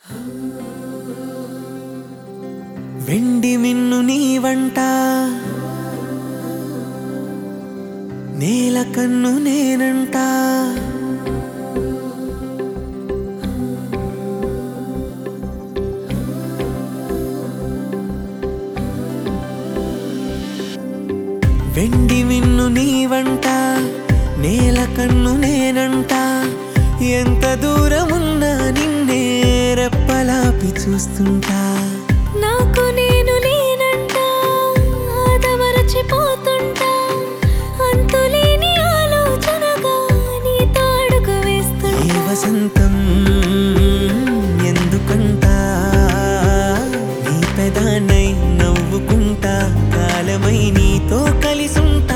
వెండి మిన్ను నీ వంట నేల కన్ను నేనంట వెండి మిన్ను నీ వంట నేల కన్ను నేనంట ఎంత దూరమున్నా నిన్నే రెప్పలాపి చూస్తుంటా నాకు నేను లేనంట ఆదమరచిపోతుంటా అంతులేని ఆలోచనగా నీ తాడుకు ఈ వేస్తుంటా వసంతం ఎందుకంట నీ పెదానై నవ్వుకుంటా కాలమై నీతో కలిసుంటా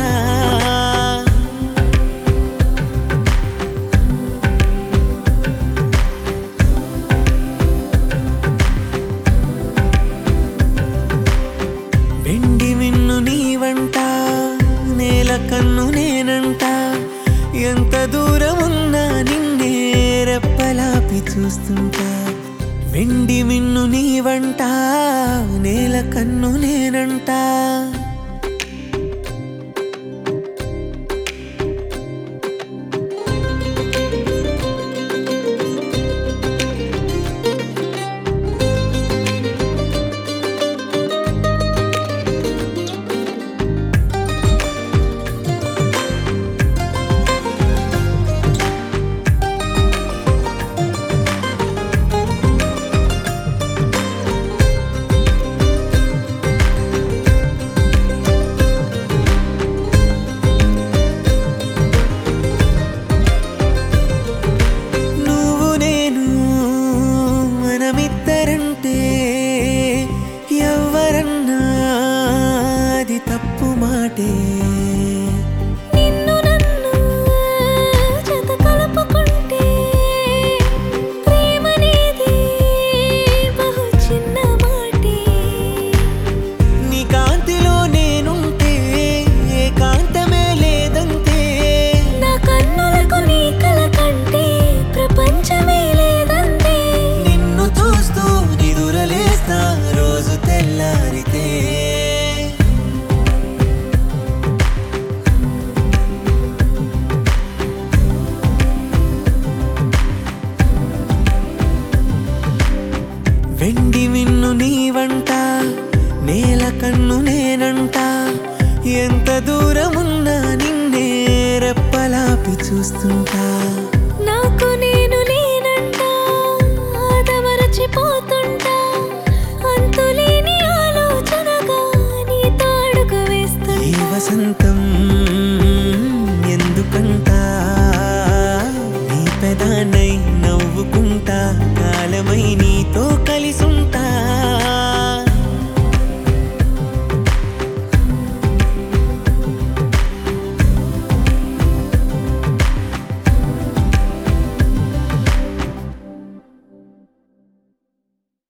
వెండి మిన్ను నీ వంట నేల కన్ను నేనంట ఎంత దూరం ఉన్నా నిన్నే రెప్పలాపి చూస్తుంటా వెండి మిన్ను నీ వంట నేల కన్ను నేనంట నువ్వు నేను మనమిద్దరంటే ఎవరన్నా అది తప్పు మాటే నిన్ను నన్ను జత కలుపుకుంటే ప్రేమనేది బహు చిన్న మాటే నీ కాంతిలో నేనుంటే ఏకాంతమే లేదంతే నా కన్నులకు నీ కల కంటే ప్రపంచమే లేదంతే నిన్ను చూస్తూ నిదురలేస్తా రోజు తెల్లారితే వెండి మిన్ను నీ వంట నేల కన్ను నేనంట ఎంత దూరమున్నా నిన్నే రెప్పలాపి చూస్తుంటా నాకు నేను లేనంట ఆదమరచిపోతుంటా అంతులేని ఆలోచనగా నీ తాడుకు ఈ వేస్తుంటా వసంతం ఎందుకంట నీ పెదానై నవ్వుకుంటా కాలమై నీతో కలిసి